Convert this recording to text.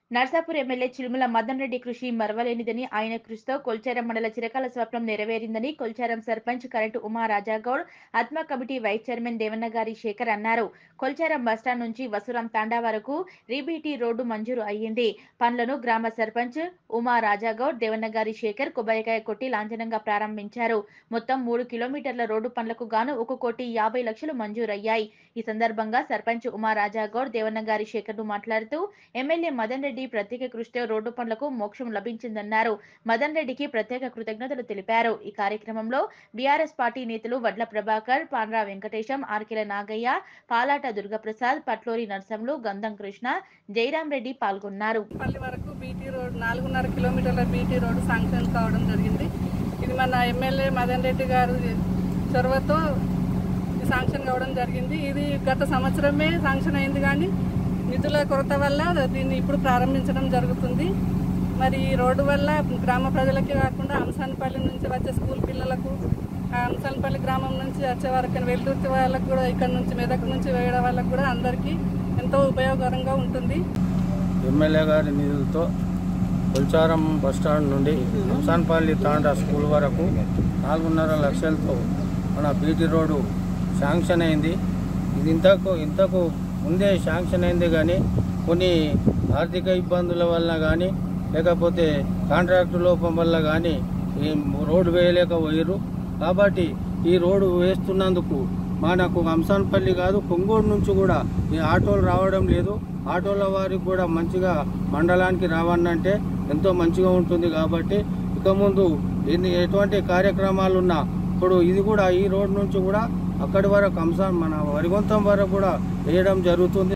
Narsapur MLA Chilumula Madan Reddy కృషి మరవలేనిదని ఆయన కృషితో కొల్చారం మండల చిరకాల స్వప్నం నెరవేరిందని కొల్చారం సర్పంచ్ కరెంటు Uma Rajagoud ATMA committee vice chairman Devannagari Shekar అన్నారు కొల్చారం బస్టాండ్ నుంచి వసురాం తాండా వరకు రీబీటీ రోడ్డు మంజూరు అయ్యింది పనులను గ్రామ సర్పంచ్ ఉమా రాజాగౌడ్ దేవన్నగారి శేఖర్ కొబ్బరికాయ కొట్టి లాంఛనంగా ప్రారంభించారు మొత్తం మూడు కిలోమీటర్ల రోడ్డు పనులకు గాను ఒక కోటి యాభై లక్షలు మంజూరయ్యాయి ఈ సందర్భంగా సర్పంచ్ ఉమా రాజాగౌడ్ దేవన్నగారి శేఖర్ ను మాట్లాడుతూ ఎమ్మెల్యే మదన్ రెడ్డి ప్రత్యేక కృషితో రోడ్డు పనులకు మోక్షం లభించిందన్నారు మదన్ రెడ్డికి ప్రత్యేక కృతజ్ఞతలు తెలిపారు ఈ కార్యక్రమంలో బీఆర్ఎస్ పార్టీ నేతలు వడ్ల ప్రభాకర్ పాండ్రా వెంకటేశం ఆర్కెల నాగయ్య పాలాట దుర్గప్రసాద్ పట్లూరి నర్సంలు గంధం కృష్ణ జయరాం రెడ్డి పాల్గొన్నారు పల్లి వరకు బీటీ రోడ్ నాలుగున్నర కిలోమీటర్ల బీటీ రోడ్డు శాంక్షన్ కావడం జరిగింది ఇది మన ఎమ్మెల్యే మదన్ రెడ్డి గారు చొరవతో ఇది శాంక్షన్ కావడం జరిగింది ఇది గత సంవత్సరమే శాంక్షన్ అయింది కానీ నిధుల కొరత వల్ల దీన్ని ఇప్పుడు ప్రారంభించడం జరుగుతుంది మరి ఈ రోడ్డు వల్ల గ్రామ ప్రజలకే కాకుండా అంశాన్పల్లి నుంచి వచ్చే స్కూల్ పిల్లలకు ఆ అంశాన్పల్లి గ్రామం నుంచి వచ్చే వరకు వెల్లుర్తి వాళ్ళకు కూడా ఇక్కడ నుంచి మెదక్ నుంచి వేయడం వాళ్ళకు కూడా అందరికీ ఎంతో ఉపయోగకరంగా ఉంటుంది ఎమ్మెల్యే గారి నిధులతో కొల్చారం బస్టాండ్ నుండి హంసాన్పల్లి తాండా స్కూల్ వరకు నాలుగున్నర లక్షలతో మన బీటీ రోడ్డు శాంక్షన్ అయింది ఇది ఇంతకు ఇంతకు ముందే శాంక్షన్ అయింది కానీ కొన్ని ఆర్థిక ఇబ్బందుల వల్ల కానీ లేకపోతే కాంట్రాక్టు లోపం వల్ల కానీ ఈ రోడ్డు వేయలేకపోయారు కాబట్టి ఈ రోడ్డు వేస్తున్నందుకు మనకు అంశాన్పల్లి కాదు కొంగోడు నుంచి కూడా ఈ ఆటోలు రావడం లేదు ఆటోల వారికి కూడా మంచిగా మండలానికి రావన్నంటే ఎంతో మంచిగా ఉంటుంది కాబట్టి ఇక ముందు ఎన్ని ఎటువంటి కార్యక్రమాలు ఉన్నా ఇప్పుడు ఇది కూడా ఈ రోడ్ నుంచి కూడా అక్కడి వరకు అంశం మన వరిగొంతం వరకు కూడా వేయడం జరుగుతుంది